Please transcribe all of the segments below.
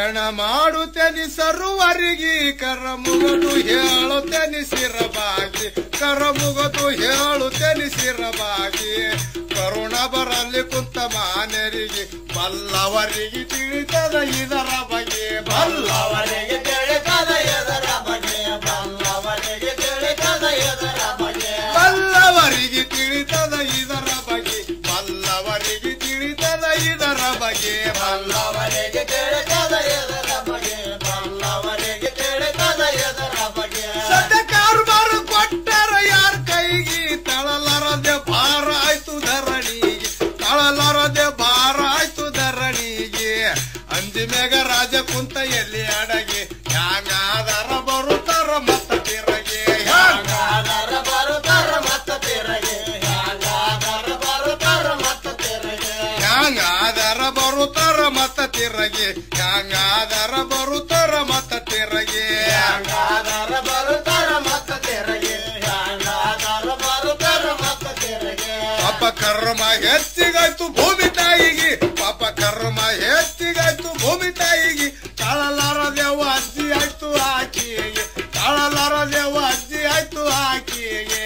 ಶರಣ ಮಾಡುತ್ತೇನೆ ಸರ್ವರಿಗೆ ಕರ ಮುಗದು ಹೇಳುತ್ತೇನೆ ಸಿರಬಾಗಿ ಕರ ಮುಗದು ಹೇಳುತ್ತೇನೆ ಸಿರಬಾಗಿ ಕರುಣ ಬರಲಿ ಕುಂತ ಮಾನರಿಗೆ ಬಲ್ಲವರಿಗೆ ತಿಳಿತದ ಇದರ ಬಗ್ಗೆ ಬಲ್ಲವರಿಗೆ ತಿಳಿತದ ಇದರ ಬಗ್ಗೆ ಬಲ್ಲವರಿಗೆ ತಿಳಿತದ ಇದರ ಬಗ್ಗೆ ಬಲ್ಲವರಿಗೆ ತಿಳಿತದ ಇದರ ಬಗ್ಗೆ ಬಲ್ಲವರಿಗೆ ತಿಳಿತದ ಇದರ ಬಗ್ಗೆ ಬಲ್ಲವರಿಗೆ ತಿಳಿತದ ಇದರ ಬಗ್ಗೆ ಬಲ್ಲವರಿಗೆ ತಿಳಿತದ ಇದರ ಬಗ್ಗೆ ಸದ್ಯ ಕಾರುಬಾರು ಕೊಟ್ಟರ ಯಾರ ಕೈಗೆ ತಳಲಾರದೆ ಭಾರ ಆಯ್ತು ಧರಣಿಗೆ ತಳಲಾರದೆ ಭಾರ ಆಯ್ತು ಧರಣಿಗೆ ಅಂದಿಮ್ಯಾಗ ರಾಜ ಕುಂತ ಎಲ್ಲಿ ಅಡಗಿ ಹ್ಯಾಂಗಾದರ ಬರುತ್ತಾರ ಮತ್ತ ತಿರಗೆ ಹ್ಯಾಂಗಾದರ ಬರುತ್ತಾರ ಮತ್ತ ತಿರಗೆ ಹ್ಯಾಂಗಾದರ ಬರುತ್ತಾರ ಮತ್ತ ತಿರಗೆ ಹ್ಯಾಂಗಾದರ ಬರುತ್ತಾರ ಮತ್ತ ತಿರಗೆ ಹ್ಯಾಂಗಾದರ ಬರುತ್ತಾರ ಮತ್ತ ತಿರಗೆ ಹ್ಯಾಂಗಾದರ ಬರುತ್ತಾರ ಮತ್ತ ತಿರಗೆ ಹ್ಯಾಂಗಾದರ ಬರುತ್ತಾರ ಮತ್ತ ತಿರಗೆ ಪಾಪ ಕರ್ಮ ಹೆಚ್ಚಿಗಾಯ್ತು ಭೂಮಿ ತಾಯಿಗೆ ಪಾಪ ಕರ್ಮ ಹೆಚ್ಚಿಗಾಯ್ತು ಭೂಮಿ ತಾಯಿಗೆ ತಾಳಲಾರದೇವ ಅಜ್ಜಿ ಆಯ್ತು ಆಕಿಗೆ ತಾಳಲಾರದೇವ ಅಜ್ಜಿ ಆಯ್ತು ಆಕಿಗೆ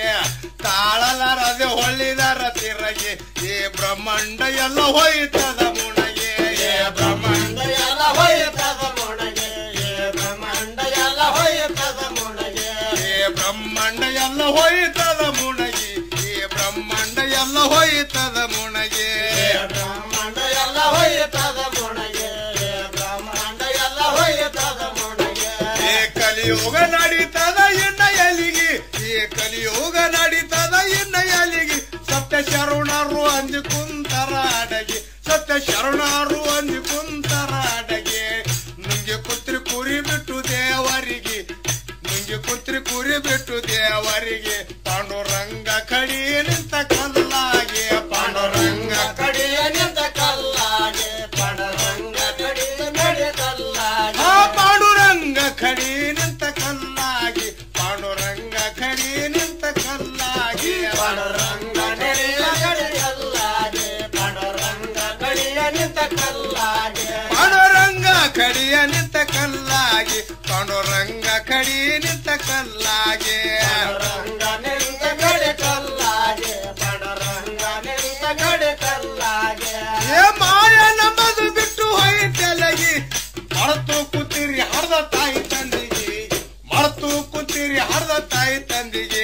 ತಾಳಲಾರದೆ ಹೊಳ್ಳಿದಾರ ತಿರಗೆ ಏ ಬ್ರಹ್ಮಾಂಡ ಎಲ್ಲ ಹೋಯ್ತದ ಮುಣಗೆ ಏ ಬ್ರಹ್ಮಾಂಡ ಎಲ್ಲ ಹೋಯ್ತದ ಮುಣಗೆ ಏ ಬ್ರಹ್ಮಾಂಡ ಎಲ್ಲ ಹೋಯ್ತದ ಮುಣಗೆ ಏ ಬ್ರಹ್ಮಾಂಡ ಎಲ್ಲ ಹೋಯ್ತದ ಮುಣಗಿ ಏ ಬ್ರಹ್ಮಾಂಡ ಎಲ್ಲ ಹೋಯ್ತದ ಮುಣಗೆ ಬ್ರಹ್ಮಾಂಡ ಎಲ್ಲ ಹೋಯ್ತದ ಮುಣಗೆ ಬ್ರಹ್ಮಾಂಡ ಎಲ್ಲ ಹೋಯ್ತದ ಮುಣಗೆ ಏ ಕಲಿಯುಗ ನಡೀತದ ಇನ್ನ ಎಲಿಗೆ ಏ ಕಲಿಯುಗ ನಡೀತದ ಇನ್ನ ಎಲಿಗೆ ಸತ್ಯ ಶರಣರು ಅಂಜಿ ಕುಂತರ ಅಡಗಿ ಸತ್ಯ ಶರಣರು ಅಂಜಿ ಕುಂತರ ಅಡಗಿ ನುಂಗಿ ಕುತ್ರಿ ಕುರಿ ಬಿಟ್ಟು ದೇವರಿಗೆ ನುಂಗಿ ಕುತ್ರಿ ಕುರಿ ಬಿಟ್ಟು ದೇವರಿಗೆ ಪಾಂಡುರಂಗ ಕಡಿ ನಿಂತ ಕಲ್ಲಾಗೆ ಪಾಂಡುರಂಗ ಕಡಿ ನಿಂತ ಕಲ್ಲಾಗೆ ಪಾಂಡುರಂಗ ಕಡಿ ನಡೆ ಕಲ್ಲಾಗೆ ಆ ಪಾಂಡುರಂಗ ಕಡಿ ನಿಂತ ಕಲ್ಲಾಗಿ ಪಾಂಡುರಂಗ ಕಡಿ ನಿಂತ ಕಲ್ಲಾಗಿ ಪಾಂಡುರಂಗ ನಡೆಯ ಕಡೆ ಕಲ್ಲಾಗೆ ಪಾಂಡುರಂಗ ಕಡಿಯ ನಿಂತ ಕಲ್ಲಾಗೆ ಪಾಂಡುರಂಗ ಕಡಿಯ ನಿಂತ ಕಲ್ಲಾಗಿ ಪಾಂಡುರಂಗ ಕಡಿ ನಿಂತ ಕಲ್ಲಾಗೆ ಪಾಂಡುರಂಗ ನಿಂತ ಕಡೆ ಕಲ್ಲಾಗೆ ಪಾಂಡುರಂಗ ನಿಂತ ಕಡೆ ಕಲ್ಲಾಗೆ ಏ ಮಾಯ ನಮ್ಮದು ಬಿಟ್ಟು ಹೋಯ್ತೆಲಗಿ ಮರೆತು ಕೂತಿರಿ ಹರ್ದ ತಾಯಿ ತಂದಿಗೆ ಮರೆತು ಕೂತಿರಿ ಹರ್ದ ತಾಯಿ ತಂದಿಗೆ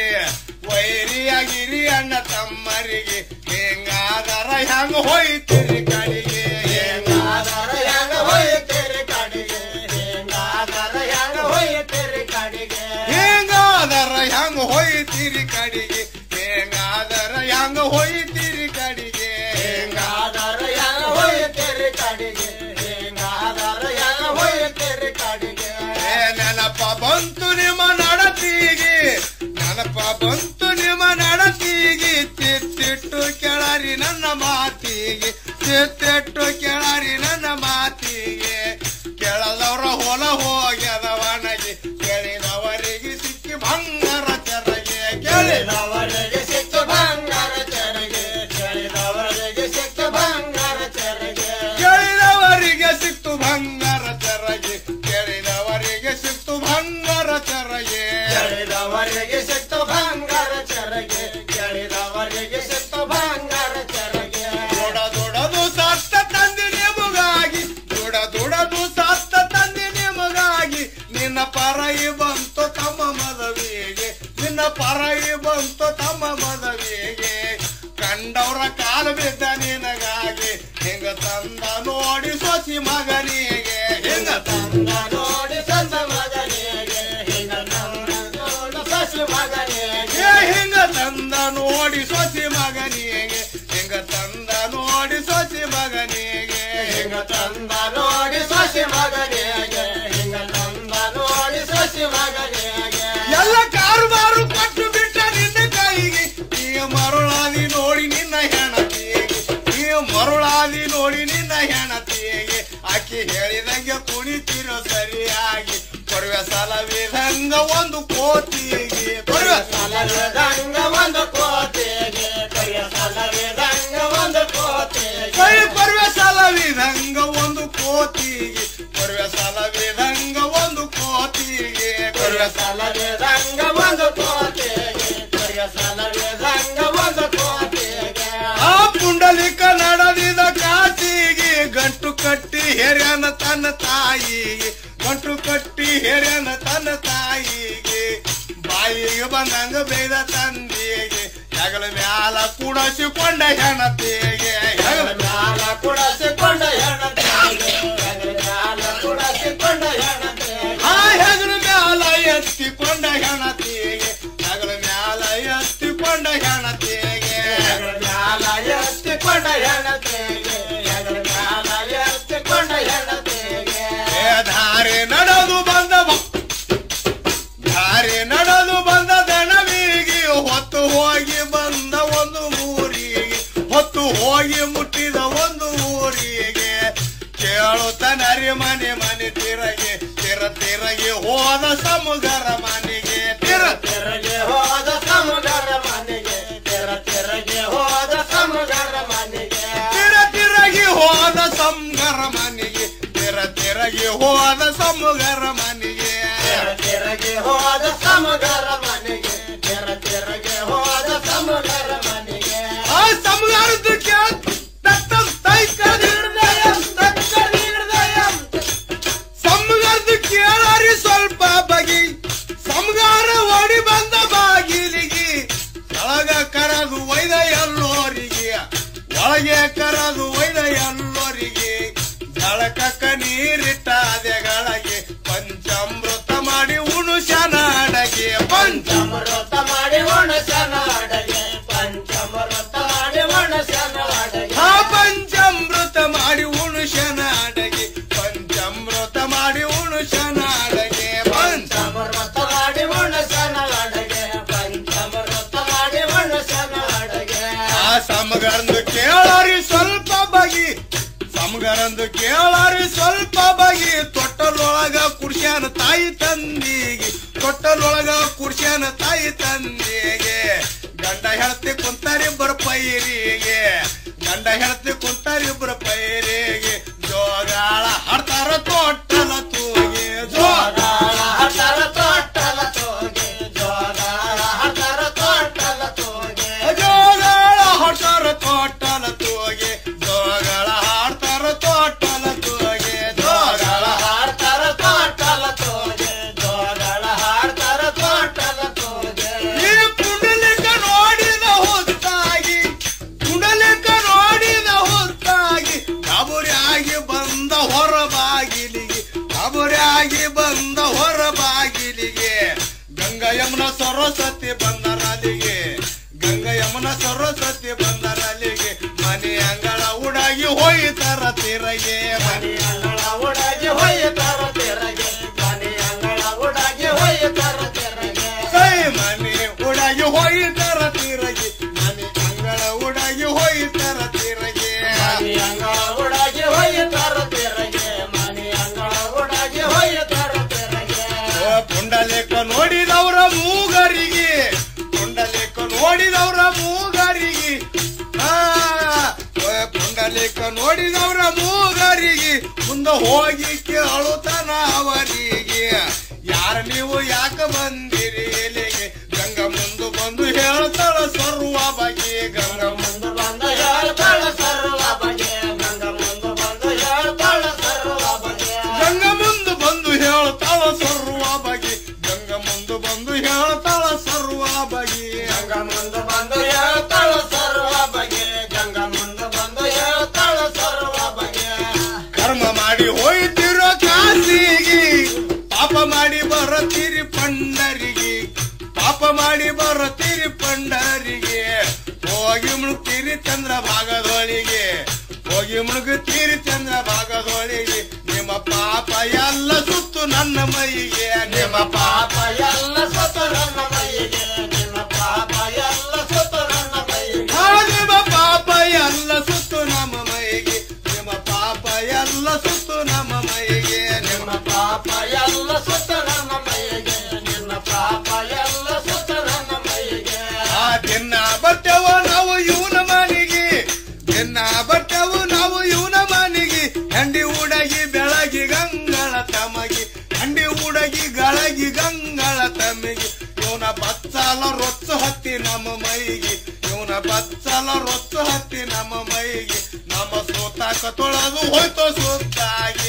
ವೈರಿಯಾಗಿರಿ ಅಣ್ಣ ತಮ್ಮರಿಗೆ ಹೆಂಗಾದರ ಹೆಂಗ ಹೋಯ್ತಿರಿ ಕಡಿಗೆ ಹೆಂಗಾದರ ಹೆಂಗ ಹೋಯ್ತಿರಿ ಕಡಿಗೆ ಹೆಂಗಾದರ ಹೆಂಗ ಹೋಯ್ತಿರಿ ಕಡಿಗೆ ಹೆಂಗಾದರ ಹೆಂಗ ಹೋಯ್ತಿರಿ ಕಡಿಗೆ ಹೆಂಗಾದರ ಹೆಂಗ ಹೋಯ್ತಿರಿ ಕಡಿಗೆ ಹೆಂಗಾದರ ಹೆಂಗ ಹೋಯ್ತಿರಿ ಕಡಿಗೆ ಹೆಂಗಾದರ ಹೆಂಗ ಹೋಯ್ತಿರಿ ಕಡಿಗೆ ಏ ನೆನಪ ಬಂತು ನಿಮ್ಮ ನಡತಿಗೆ ನೆನಪ ಬಂತು ನಿಮ್ಮ ನಡತಿಗೆ ಚಿತ್ತಿಟ್ಟು ಕೆಳರಿ ನನ್ನ ಮಾತಿಗೆ ಚಿತ್ತಿಟ್ಟು ಕೆಳರಿ ನನ್ನ ಮಾತಿಗೆ ಕೆಳದವರ ಹೊಲ ಹೋಗ್ಯದವನಗೆ ಕೇಳಿದವರಿಗೆ ಸಿಕ್ಕಿ ಬಂಗಾರ ತೆರಗೆ ಕೇಳಿದವರಿಗೆ ಸಿಕ್ಕು ಬಂಗಾರ ತೆರಗೆ ಕೇಳಿದವರಿಗೆ ಸಿಕ್ಕು ಬಂಗಾರ ತೆರಗೆ ಕೇಳಿದವರಿಗೆ ಸಿಕ್ತು ಬಂಗಾರ ತೆರಗೆ ಕೇಳಿದವರಿಗೆ ಸಿಕ್ತು ಬಂಗಾರ ತೆರಗೆ ಕೇಳಿದವರಿಗೆ ಸಿಕ್ತು ಬಂಗಾರ ತೆರಗೆ ಕೇಳಿದವರಿಗೆ ಸಿಕ್ತು ಬಂಗಾರ ತೆರಗೆ ದೊಡ ದೊಡದು ಸತ್ತ ತಂದಿ ನಿಮಗಾಗಿ ದೊಡ ದೊಡದು ಸತ್ತ ತಂದಿ ನಿಮಗಾಗಿ ನಿನ್ನ ಪರೈ ಬಂತು ತಮ್ಮ ಮದುವೆಗೆ ನಿನ್ನ ಪರೈ ಬಂತು ತಮ್ಮ ಮದುವೆಗೆ ಕಂಡವ್ರ ಕಾಲು ಬಿದ್ದ ನಿನಗಾಗಿ ಹಿಂಗ ತಂದ ನೋಡಿ ಸೊಸಿ ಮಗನಿಗೆ ಹಿಂಗ ತಂದ ನೋಡಿ ಸೊಸ ಮಗನಿಗೆ ಹಿಂಗ ತಂದ ನೋಡಿ ಸೊಸಿ ಮಗನಿಗೆ ಹಿಂಗ ತಂದ ನೋಡಿ ಸೊಸಿ ಮಗನಿಗೆ ಹಿಂಗ ತಂದ ನೋಡಿ ಸೊಸಿ ಮಗನಿಗೆ ಹಿಂಗ ತಂದ ನೋಡಿ ಸೊಸಿ ಮಗನಿಗೆ ಹಿಂಗ ತಂದ ನೋಡಿ ಸೊಸಿ ಮಗನಿಗೆ ಎಲ್ಲ ಕಾರುಬಾರು ಕೊಟ್ಟು ಬಿಟ್ಟ ನಿನ್ನ ಕೈಗೆ ಈ ಮರುಳಾದಿ ನೋಡಿ ನಿನ್ನ ಹೆಣತಿಗೆ ಈ ಮರುಳಾದಿ ನೋಡಿ ನಿನ್ನ ಹೆಣತಿಗೆ ಆಕಿ ಹೇಳಿದಂಗೆ ಕುಣಿತಿರೋ ಸರಿಯಾಗಿ ಕೊಡುವೆ ಸಲವಿದಂಗ ಒಂದು ಕೋತಿಗೆ ಕೊಡುವೆ ಸಲವಿದಂಗ ಒಂದು ಕೋತಿಗೆ ಕೊಡುವೆ ಸಲವಿದಂಗ ಒಂದು ಕೋತಿಗೆ ಕೈ ಕೊಡುವೆ ಸಲವಿದಂಗ ಒಂದು ಕೋತಿಗೆ ಕೊಡುವೆ ಸಲ ಹೇರ್ಯಾನ ತನ್ನ ತಾಯಿಗೆ ಗಂಟು ಕಟ್ಟಿ ಹೇರ್ಯಾನ ತನ್ನ ತಾಯಿಗೆ ಬಾಯಿಗೆ ಬಂದಂಗ ಬೇದ ತಂದೆಗೆ ಹೆಗಲ ಮ್ಯಾಲ ಕುಡಸಿಕೊಂಡ ಹೆಣತಿಗೆ ಹೆಗಲ ಮ್ಯಾಲ ಕುಡಸಿಕೊಂಡ ಹೆಣತಿಗೆ ಹೆಗಲ ಮ್ಯಾಲ ಕುಡಸಿಕೊಂಡ ಹೆಣತಿಗೆ ಆ ಹೆಗಲ ಮ್ಯಾಲ ಎತ್ತಿಕೊಂಡ ಹೆಣತಿಗೆ ಹೆಗಲ ಮ್ಯಾಲ ಎತ್ತಿಕೊಂಡ ಹೆಣತಿಗೆ ಹೆಗಲ ಮ್ಯಾಲ ಎತ್ತಿಕೊಂಡ ಹೆಣತಿಗೆ ಹೆಗಲ ಮ್ಯಾಲ ಎತ್ತಿಕೊಂಡ ಹೆಣತಿಗೆ ಏ ಧಾರೆ ನಡೆದು ಬಂದ ಬ- ಧಾರೆ ನಡೆದು ಬಂದ ದಣವಿಗೆ ಹೊತ್ತು ಹೋಗಿ ಬಂದ ಒಂದು ಊರಿಗೆ ಹೊತ್ತು ಹೋಗಿ ಮುಟ್ಟಿದ ಒಂದು ಊರಿಗೆ ಕೇಳುತ್ತ ನರಿ ಮನೆ ಮನೆ ತಿರಗಿ ತಿರ ತಿರಗಿ ಹೋದ ಸಮುಗರ ಮನೆಗೆ ತಿರ ತೆರಗೆ ಹೋದ ಸಮುದ್ರ ಮನೆಗೆ ತೆರ ತೆರಗೆ ಹೋದ ಸಮುದ್ರ ಮನೆಗೆ ತಿರ ತಿರಗಿ ಹೋದ ಸಮುಗರ ಮನೆಗೆ ತಿರ ತಿರಗಿ ಹೋದ ಸಮುಗರ ಮನೆಗೆ ತೆರ ತೆರಗೆ ಹೋದ ಸಮುದ್ರ ಮನೆಗೆ ತೆರ ತೆರಗೆ ಹೋದ ಸಮುದ್ರ ಮನೆಗೆ ಆ ಸಮುಗಾರದಕ್ಕೆ ತತ್ತಂ ತೈಕದಿರ್ದಯಂ ತಕ್ಕದಿರ್ದಯಂ ಸಮುಗಾರದ ಕೇಳಾರಿ ಸ್ವಲ್ಪ ಬಗಿ ಸಮಗಾರ ಓಡಿ ಬಂದ ಬಾಗಿಲಿಗೆ ಒಳಗ ಕರದು ಒಯ್ದ ಎಲ್ಲೋರಿಗೆ ಒಳಗೆ ಕರದು ಒಯ್ದ ಎಲ್ಲೋರಿಗೆ ಜಳಕಕ್ಕ ನೀರಿಟ್ಟ ಅದೆಗಳಿಗೆ ಪಂಚಾಮೃತ ಮಾಡಿ ಉಣುಶನ ಅಡಗೆ ಪಂಚ ಪಂಚಮೃತ ಮಾಡಿ ಒಣಸನ ಅಡಗೆ ಪಂಚಮೃತ ಮಾಡಿ ಒಣಸನ ಅಡಗೆ ಆ ಪಂಚಾಮೃತ ಮಾಡಿ ಉಣುಶನ ಅಡಗೆ ಪಂಚಾಮೃತ ಮಾಡಿ ಉಣುಶನ ಅಡಗೆ ಪಂಚ ಪಂಚಮೃತ ಮಾಡಿ ಒಣಸನ ಅಡಗೆ ಪಂಚಮೃತ ಮಾಡಿ ಒಣಸನ ಅಡಗೆ ಆ ಸಮಗರಂದು ಕೇಳಾರಿ ಸ್ವಲ್ಪ ಬಗಿ ಸಮಗರಂದು ಕೇಳಾರಿ ಸ್ವಲ್ಪ ಬಗಿ ತೊಟ್ಟಲೊಳಗ ಕುಡ್ಸ್ಯಾನ ತಾಯಿ ತಂದಿಗೆ ತೊಟ್ಟಲೊಳಗ ಕುಡ್ಸ್ಯಾನ ತಾಯಿ ತಂದೆಗೆ ಗಂಡ ಹೆಳ್ತಿ ಕುಂತಾರಿಬ್ಬರ ಪೈರಿಗೆ ಗಂಡ ಹೆಳ್ತಿ ಕುಂತಾರಿಬ್ಬರ ಪೈರಿಗೆ ಜೋಗಾಳ ಹಾಡ್ತಾರ ತೊಟ್ಟಲ ತೂಗೆ ಜೋಗ ಜೋಗಾಳ ಹತ್ತರ ತೊಟ್ಟಲ ತೋಗೆ ಜೋಗಾಳ ಹತ್ತರ ತೊಟ್ಟಲ ತೋಗೆ ಜೋಗಾಳ ಹಾಡ್ತಾರ ತೋಟಲ ತೂಗೆ ಜೋಗಾಳ ಹಾಡ್ತಾರ ತೋಟಲ ತೂಗೆ ಜೋಗಾಳ ಜೋಗಾಳ ಹಾಡ್ತಾರ ತೊಟ್ಟಲ ತೋಗೆ ಜೋಗಾಳ ಹಾಡ್ತಾರ ತೊಟ್ಟಲ ತೋಗೆ ಈ ಪುಂಡಲಿಕ ನೋಡಿದ ಹೊತ್ತಾಗಿ ಪುಂಡಲಿಕ ನೋಡಿದ ಹೊತ್ತಾಗಿ ಕಬುರಿಯಾಗಿ ಬಂದ ಹೊರ ಬಾಗಿಲಿಗೆ ಕಬುರಿಯಾಗಿ ಬಂದ ಹೊರ ಬಾಗಿಲಿಗೆ ಗಂಗಾ ಯಮುನ ಸರಸ್ವತಿ ಬಂದರಲ್ಲಿಗೆ ಗಂಗಾ ಯಮುನ ಸರಸ್ವತಿ ಬಂದರಲ್ಲಿಗೆ ಮನೆ ಅಂಗಳ ಉಡಾಗಿ ಹೋಯ್ತಾರ ತಿರಗೆ ಮನೆ ಮನೆ ಅಂಗಳ ಒಳಗೆ ಹೊಯ್ತಾರ ತೆರಗೆ ಮನೆ ಅಂಗಳ ಒಳಗೆ ಹೊಯ್ತಾರ ತೆರಗೆ ಕೈ ಮನೆ ಉಡಾಗಿ ಹೋಯ್ತಾರ ತಿರಗೆ ಮನೆ ಅಂಗಳ ಉಡಾಗಿ ಹೋಯ್ತಾರ ತಿರಗೆ ಮನೆ ಅಂಗಳ ಒಳಗೆ ಹೊಯ್ತಾರ ತೆರಗೆ ಮನೆ ಅಂಗಳ ಒಳಗೆ ಹೊಯ್ತಾರ ತೆರಗೆ ಓ ಪುಂಡಲೇಖ ನೋಡಿದವರ ಮೂಗರಿಗೆ ಪುಂಡಲೇಖ ನೋಡಿದವರ ಮೂಗರಿಗೆ ಆ, ಓ ಪುಂಡಲೇಖ ನೋಡಿದವರ ಮೂಗರಿಗೆ ಮುಂದೆ ಹೋಗಿ ಕೇಳುತ್ತಾನ ಅವರಿಗೆ ಯಾರ ನೀವು ಯಾಕ ಬಂದಿರಿ ಎಲೆಗೆ ಗಂಗ ಮುಂದೆ ಬಂದು ಹೇಳ್ತಾಳ ಸರ್ವ ಬಗೆ ಗಂಗ ಮುಂದೆ ಬಂದ ಹೇಳ್ತಾಳ ಸರ್ವ ಬಗೆ ಗಂಗ ಮುಂದೆ ಬಂದು ಹೇಳ್ತಾಳ ಸರ್ವ ಬಗೆ ಗಂಗ ಮುಂದೆ ಬಂದು ಹೇಳ್ತಾಳ ಸರ್ವ ಬಗೆ ಗಂಗ ಮುಂದೆ ಬಂದು ಹೇಳ್ತಾಳ ಸರ್ವ ಬಗೆ ಗಂಗ ಮುಂದೆ ಬಂದು ಹೇಳ್ತಾಳ ಸರ್ವ ಬಗೆ ಗಂಗ ಮುಂದೆ ಬಂದು ಹೇಳ್ತಾಳ ಸರ್ವ ಬಗೆ ಕರ್ಮ ಮಾಡಿ ಹೋಯ್ತಿರೋ ಕಾಸಿಗೆ ಪಾಪ ಮಾಡಿ ಬರತೀರಿ ಪಂಡರಿಗೆ ಪಾಪ ಮಾಡಿ ಬರತೀರಿ ಪಂಡರಿಗೆ ಹೋಗಿ ಮುಳುಗ್ತೀರಿ ಚಂದ್ರ ಭಾಗದೊಳಿಗೆ ಹೋಗಿ ಮುಳುಗುತ್ತೀರಿ ಚಂದ್ರ ಭಾಗದೊಳಿಗೆ ನಿಮ್ಮ ಪಾಪ ಎಲ್ಲ ಸುತ್ತು ನನ್ನ ಮೈಗೆ ನಿಮ್ಮ ಪಾಪ ಪಾಪ ಎಲ್ಲ ಸೊತ್ತು ನನ್ನ ಮೈಗೆ ನಿನ್ನ ಪಾಪ ಎಲ್ಲ ಸೊತ್ತು ನನ್ನ ಮೈಗೆ ಆ, ನಿಮ್ಮ ಪಾಪ ಎಲ್ಲ ಸುತ್ತು ನಮ್ಮ ಮೈಗೆ ನಿಮ್ಮ ಪಾಪ ಎಲ್ಲ ಸುತ್ತು ನಮ್ಮ ಮೈಗೆ ನಿಮ್ಮ ನಿನ್ನ ಪಾಪ ಎಲ್ಲ ಸೊತ್ತು ನನ್ನ ಮೈಗೆ ನಿನ್ನ ಪಾಪ ಎಲ್ಲ ಸೊತ್ತು ನನ್ನ ಮೈಗೆ ಆ ದಿನ ಬರ್ತೇವ ನಾವು ಇವನ ಮನೆಗೆ ದಿನ ಬರ್ತೇವು ನಾವು ಇವನ ಮನೆಗೆ ಹಂಡಿ ಉಡಗಿ ಬೆಳಗಿ ಗಂಗಳ ತಮಗೆ ಹಂಡಿ ಉಡಗಿ ಗಳಗಿ ಗಂಗಳ ತಮಗೆ ಇವನ ಬಚ್ಚಲ ರೊಚ್ಚು ಹತ್ತಿ ನಮ್ಮ ಮೈಗೆ ಇವನ ಬಚ್ಚಲ ರೊಚ್ಚು ಹತ್ತಿ ನಮ್ಮ ಮೈಗೆ ನಮ್ಮ ಸೋತಾಕ ತೊಳೆದು ಹೋಯ್ತು ಸುತ್ತಾಗಿ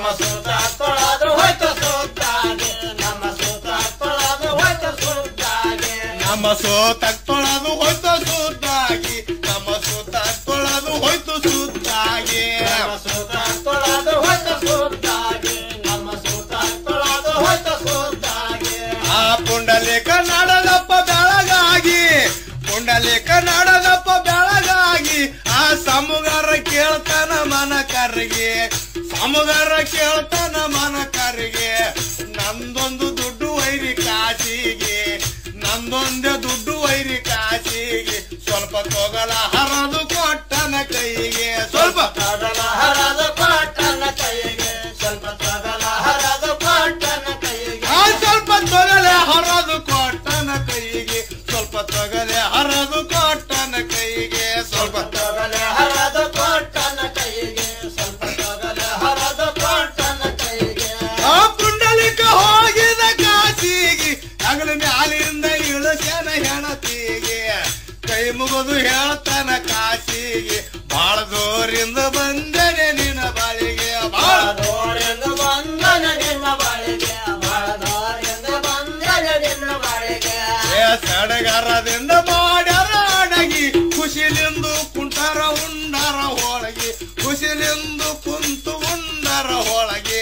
ಸೂತ ತೊಳೆದು ಹೋಯ್ತು ಸುದ್ದಾಗಿ ನಮ್ಮ ಸೂತ ತೊಳೆದು ಹೋಯ್ತು ಸುದ್ದಾಗಿ ನಮ್ಮ ಸೋತ ತೊಳೆದು ಹೋಯ್ತು ಸುದ್ದಾಗಿ ನಮ್ಮ ಸೋತ ತೊಳೆದು ಹೋಯ್ತು ಸುದ್ದಾಗಿ ನಮ್ಮ ಸೂತ ತೊಳೆದು ಹೋಯ್ತು ಸುದ್ದಾಗಿ ನಮ್ಮ ಸೂತ ತೊಳೆದು ಹೋಯ್ತು ಸುದ್ದಾಗಿ ಆ ಪುಂಡಲೇಖ ನಾಡದಪ್ಪ ಬೆಳಗಾಗಿ ಪುಂಡಲೇಖ ನಾಡದಪ್ಪ ಬೆಳಗಾಗಿ ಆ ಸಮುಗಾರ ಕೇಳ್ತಾನ ಮನ ಕರ್ಗೆ ಸಮುಗಾರ ಕೇಳ್ತಾನ ಮನ ಕರ್ಗೆ ನಂದೊಂದು ದುಡ್ಡು ವೈರಿ ಕಾಸಿಗೆ ನಂದೊಂದೇ ದುಡ್ಡು ವೈರಿ ಕಾಸಿಗೆ ಸ್ವಲ್ಪ ತೊಗಲ ಹರದು ಕೊಟ್ಟನ ಕೈಗೆ ಸ್ವಲ್ಪ ತೊಗಲ ಹರದ ಪಾಟನ ಕೈಗೆ ಸ್ವಲ್ಪ ತೊಗಲ ಹರದ ಪಾಟನ ಕೈಗೆ ಆ ಸ್ವಲ್ಪ ತೊಗಲೆ ಹರದು ಕೊಟ್ಟನ ಕೈಗೆ ಸ್ವಲ್ಪ ತೊಗಲೆ ಹರದು ಕೊಟ್ಟನ ಕೈಗೆ ಸ್ವಲ್ಪ ತೊಗಲೆ ಹರದ ಪಾಟನ ಕೈಗೆ ಸ್ವಲ್ಪ ತೊಗಲೆ ಹರದ ಪಾಟನ ಕೈಗೆ ಆ ಪುಂಡಲಿಕ ಹೋಗಿದ ಕಾಸಿಗೆ ಹಗಲ ಮ್ಯಾಲಿಂದ ಇಳಿಸ್ಯಾನ ಹೆಣತಿಗೆ ಕೈ ಮುಗಿದು ಹೇಳ್ತಾನ ಕಾಸಿಗೆ ಬಾಳ ದೂರಿಂದ ಬಂದನೆ ನಿನ್ನ ಬಾಳಿಗೆ ಬಾಳ ಬಾಳದೋರೆಂದ ಬಂದನ ನಿನ್ನ ಬಾಳಿಗೆ ಬಾಳದೋರೆಂದ ಬಂದನ ನಿನ್ನ ಬಾಳಿಗೆ ಏ ಸಡಗರದಿಂದ ಮಾಡ್ಯಾರ ಅಡಗಿ ಖುಷಿಲಿಂದು ಕುಂಟಾರ ಉಂಡಾರ ಹೋಳಗಿ ಖುಷಿಲಿಂದು ಕುಂತು ಉಂಡಾರ ಹೋಳಗಿ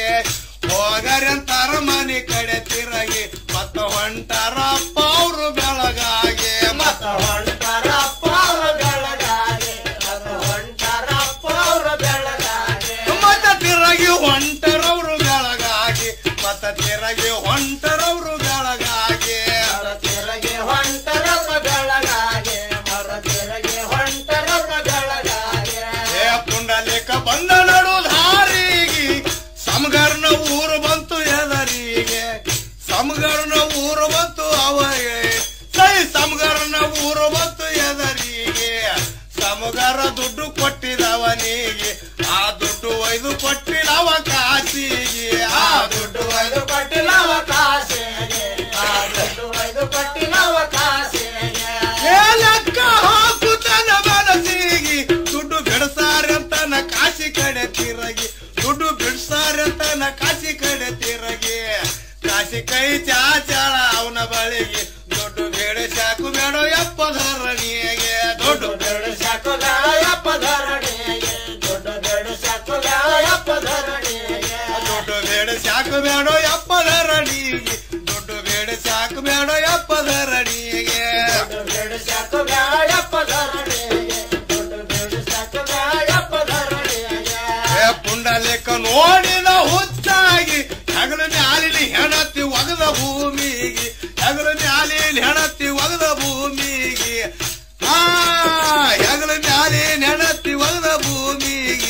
ಹೋಗರಂತಾರ ಮನೆ ಕಡೆ ತಿರಗಿ ಮತ್ತ ಹೊಂಟಾರ ಅಪ್ಪ ಅವ್ರು ಬೆಳಗಾಗಿ ಮತ್ತ ಮತ್ತ ಹೊಂಟರ ಪೌರ ಬೆಳಗಾಗಿ ಮತ್ತ ಹೊಂಟರ ಪೌರ ಬೆಳಗಾಗಿ ಮತ್ತ ತಿರಗಿ ಹೊಂಟರವ್ರು ಬೆಳಗಾಗಿ ಮತ್ತ ತಿರಗಿ ಹೊಂಟರವ್ರು ಬೆಳಗಾಗಿ ಮರ ತಿರುಗಿ ಹೊಂಟರಪ್ಪ ಬೆಳಗಾಗಿ ಮರ ತಿರುಗಿ ಹೊಂಟರಪ್ಪ ಬೆಳಗಾಗಿ ಏ ಪುಂಡಲೇಕ ಬಂದ ನಡು ದಾರಿಗೆ ಸಮಗರ್ನ ಊರು ಬಂತು ಎದರಿಗೆ ಸಮಗರ್ನ ಊರು ಬಂತು ಅವಗೆ ಸೈ ಸಮಗರ್ನ ಊರು ಬಂತು ಎದರಿಗೆ ಸಮಗರ ದುಡ್ಡು ಕೊಟ್ಟಿದವನಿಗೆ ಆ ದುಡ್ಡು ಒಯ್ದು ಕೊಟ್ಟಿದವ ಕಾಸಿಗೆ ಆ ದುಡ್ಡು ದುಡ್ಡು ಐದು ಪಟ್ಟಿನ ಅವಕಾಶಗೆ ಆ ದುಡ್ಡು ಐದು ಪಟ್ಟಿನ ಅವಕಾಶಗೆ ಏ ಲೆಕ್ಕ ಹಾಕುತ್ತಾನ ಮನಸ್ಸಿಗೆ ದುಡ್ಡು ಬಿಡ್ಸಾರಂತನ ಕಾಶಿ ಕಡೆ ತಿರಗಿ ದುಡ್ಡು ಬಿಡ್ಸಾರಂತನ ಕಾಶಿ ಕಡೆ ತಿರಗಿ ಕಾಶಿ ಕೈ ಚಾಚಾಳ ಅವನ ಬಳಿಗೆ ದುಡ್ಡು ಬೇಡ ಸಾಕು ಬೇಡ ಯಪ್ಪ ಧರಣಿಗೆ ದುಡ್ಡು ದೊಡ್ಡ ಸಾಕು ಗಾಯಪ್ಪ ಧರಣಿಗೆ ದೊಡ್ಡ ದೊಡ್ಡ ಸಾಕು ಗಾಯಪ್ಪ ಧರಣಿಗೆ ದುಡ್ಡು ಬೇಡ ಸಾಕು ಬೇಡ ಯಪ್ಪ ಧರಣಿಗೆ ದುಡ್ಡು ಬೇಡ ಸಾಕು ಬೇಡ ಯಪ್ಪ ಧರಣಿಗೆ ದೊಡ್ಡ ದೊಡ್ಡ ಸಾಕು ಗಾಯಪ್ಪ ಧರಣಿಗೆ ದೊಡ್ಡ ದೊಡ್ಡ ಸಾಕು ಗಾಯಪ್ಪ ಧರಣಿಗೆ ಏ ಪುಂಡಲೇಕ ನೋಡಿದ ಹುಚ್ಚಾಗಿ ಹೆಗಲ ಮ್ಯಾಲಿನ ಹೆಣತಿ ಒಗದ ಭೂಮಿಗೆ ಹೆಗಲ ಮ್ಯಾಲಿನ ಹೆಣತಿ ಒಗದ ಭೂಮಿಗೆ ಆ ಹೆಗಲ ಮ್ಯಾಲಿನ ಹೆಣತಿ ಒಗದ ಭೂಮಿಗೆ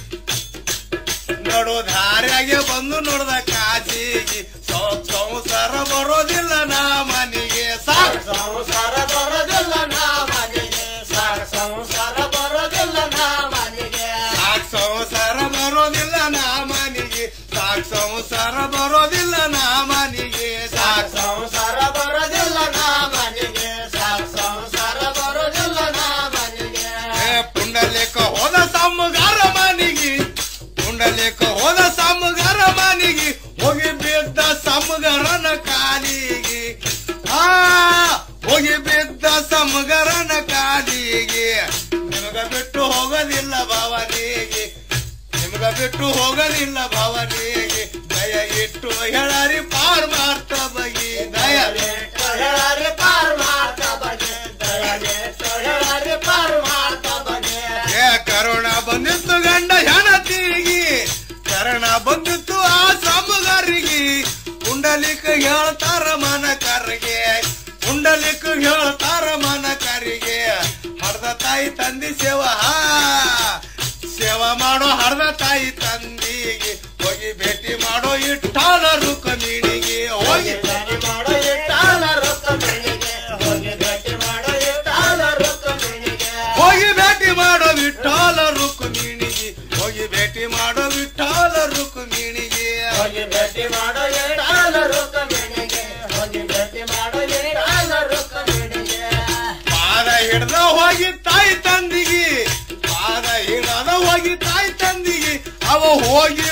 ನೋಡು ದಾರ್ಯಾಗೆ ಬಂದು ನೋಡ್ದ ಕಾಸಿಗೆ ಸೌ- ಸಂಸಾರ ಬರೋದಿಲ್ಲ ನಾ ಮನೆಗೆ ಸಾಕು ಸಂಸಾರ ಬರೋದಿಲ್ಲ ನಾ ಮನೆಗೆ ಸಾಕು ಸಂಸಾರ ಬರೋದಿಲ್ಲ ನಾ ಮನೆಗೆ ಸಾಕ್ ಸಂಸಾರ ಬರೋದಿಲ್ಲ ನಾ ಮನೆಗೆ ಸಾಕ್ ಸಂಸಾರ ಬರೋದಿಲ್ಲ ನಾ ಮನೆಗೆ ಸಾಕ್ ಸಂಸಾರ ಬರೋದಿಲ್ಲ ನಾ ಮನೆಗೆ ಸಾಕು ಸಂಸಾರ ಬರೋದಿಲ್ಲ ನಾ ಮನೆಗೆ ಏ ಪುಂಡಲೇಕ ಹೋದ ಸಮ್ಮಗಾರ ಮನೆಗೆ ಪುಂಡಲೇಕ ಹೋದ ಸಮ್ಮಗಾರ ಮನೆಗೆ ಹೋಗಿ ಬಿದ್ದ ಸಮ್ಮಗರನ ಕಾಲಿಗೆ ಆ ಹೋಗಿ ಬಿದ್ದ ಸಮ್ಮಗರನ ಕಾಲಿಗೆ ನಿಮಗ ಬಿಟ್ಟು ಹೋಗೋದಿಲ್ಲ ಭಾವನೆಗೆ ನಿಮಗ ಬಿಟ್ಟು ಹೋಗೋದಿಲ್ಲ ಭಾವನೆಗೆ ದಯ ಇಟ್ಟು ಹೇಳರಿ ಪಾರ್ ಮಾಡ್ತ ಬಗಿ ದಯ ದಯವಿಟ್ಟು ಹೇಳರಿ ಪಾರ್ ಮಾಡ್ತಾ ಬಗೆ ದಯವಿಟ್ಟು ಹೇಳರಿ ಪಾರ್ ಮಾಡ್ತಾ ಬಗೆ ಏ ಕರುಣ ಬಂದಿತ್ತು ಗಂಡ ಹೆಣತಿಗಿ ಕರುಣ ಬಂದಿತ್ತು ಆ ಸಮಗಾರಿಗೆ ಕುಂಡಲಿಕ ಹೇಳ್ತಾರ ಮನ ಕರ್ಗೆ ಕುಂಡಲಿಕ ಹೇಳ್ತಾರ ಮನ ಕರಿಗೆ ಹರ್ದ ತಾಯಿ ತಂದಿ ಸೇವಾ ಸೇವಾ ಮಾಡೋ ಹರ್ದ ತಾಯಿ ತಂದಿಗೆ ಹೋಗಿ ಭೇಟಿ ಮಾಡೋ ಇಟ್ಟಾಳ ರುಕಮಿಣಿಗೆ ಹೋಗಿ ಭೇಟಿ ಮಾಡೋ ಇಟ್ಟಾಲ ರೊಕ್ಕ ಮನೆಗೆ ಹೋಗಿ ಭೇಟಿ ಮಾಡೋ ಇಟ್ಟಾಲ ರೊಕ್ಕ ಮನೆಗೆ ಹೋಗಿ ಭೇಟಿ ಮಾಡೋ ವಿಠಾಲ ರುಕ್ಮಿಣಿಗೆ ಹೋಗಿ ಭೇಟಿ ಮಾಡೋ ವಿಠಾಲ ರುಕ್ಮಿಣಿಗೆ ಹೋಗಿ ಭೇಟಿ ಮಾಡೋ ಇಟ್ಟಾಲ ರೊಕ್ಕ ಮನೆಗೆ ಹೋಗಿ ಭೇಟಿ ಮಾಡೋ ಇಟ್ಟಾಲ ರೊಕ್ಕ ಮನೆಗೆ ಪಾದ ಹಿಡ್ದ ಹೋಗಿ ತಾಯಿ ತಂದಿಗೆ ಪಾದ ಹಿಡದ ಹೋಗಿ ತಾಯಿ ತಂದಿಗೆ ಅವ ಹೋಗಿ ಕುಂತ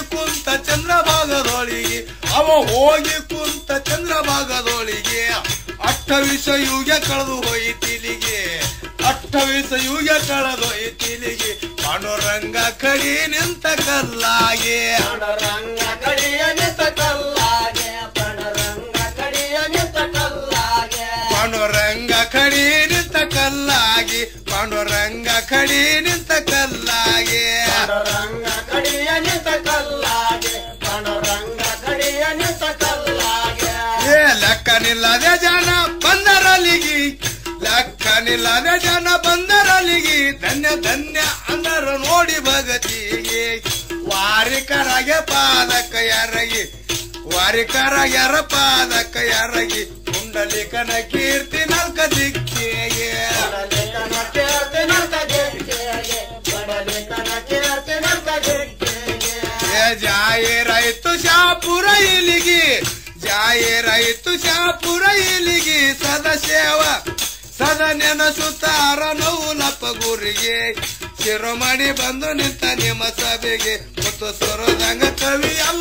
ಚಂದ್ರಭಾಗದೊಳಿಗೆ ಅವ ಹೋಗಿ ಕುಂತ ಚಂದ್ರಭಾಗದೊಳಿಗೆ ಅಷ್ಟವಿಷ ಯುಗ ಕಳೆದು ಹೋಯಿತಿಲಿಗೆ ಅಷ್ಟವಿಷ ಯುಗ ಕಳೆದು ಹೋಯಿತಿಲಿಗೆ ಪಾಂಡುರಂಗ ಕಡಿ ನಿಂತ ಕಲ್ಲಾಗೆ ಪಣರಂಗ ಕಡಿಯ ನಿಂತ ಕಲ್ಲಾಗೆ ಪಣರಂಗ ಕಡಿಯ ನಿಂತ ಕಲ್ಲಾಗೆ ಪಾಂಡುರಂಗ ಕಡಿ ನಿಂತ ಕಲ್ಲಾಗಿ ಪಾಂಡುರಂಗ ಕಡಿ ನಿಂತ ಕಲ್ಲಾಗೆ ಪಣರಂಗ ಕಡಿಯ ನಿಂತ ಕಲ್ಲಾಗೆ ಪಣರಂಗ ಕಡಿಯ ನಿಂತ ಕಲ್ಲಾಗೆ ಏ ಲೆಕ್ಕನಿಲ್ಲದೆ ಜನ ಬಂದರಲಿಗಿ ಲೆಕ್ಕನಿಲ್ಲದೆ ಜನ ಬಂದರಲಿಗಿ ಧನ್ಯ ಧನ್ಯ ಅಂದರ ನೋಡಿ ಭಗತಿಗೆ ವಾರಿಕರಗೆ ಪಾದಕ ಎರಗಿ ವಾರಿಕರಗೆರ ಪಾದಕ ಎರಗಿ ಕುಂಡಲಿಕನ ಕೀರ್ತಿ ನಲ್ಕ ದಿಕ್ಕಿಗೆ ಬಡಲಿಕನ ಕೇರ್ತಿ ನರ್ಕ ಗೆಜ್ಜೆಗೆ ಬಡಲಿಕನ ಕೇರ್ತಿ ನರ್ಕ ಗೆಜ್ಜೆಗೆ ಏ ಜಾಯಿ ರೈತು ಶಾಪುರ ಇಲಿಗಿ ಜಾಯಿ ರೈತು ಶಾಪುರ ಇಲಿಗಿ ಸದಸ್ಯವ ಸದ ನೆನಸುತ್ತಾರ ನೌಲಪ್ಪ ಗುರಿಗೆ ಶಿರೋಮಣಿ ಬಂದು ನಿಂತ ನಿಮ್ಮ ಸಭೆಗೆ ಮತ್ತು ಸೊರದಂಗ ಕವಿ ಅಲ್ಲ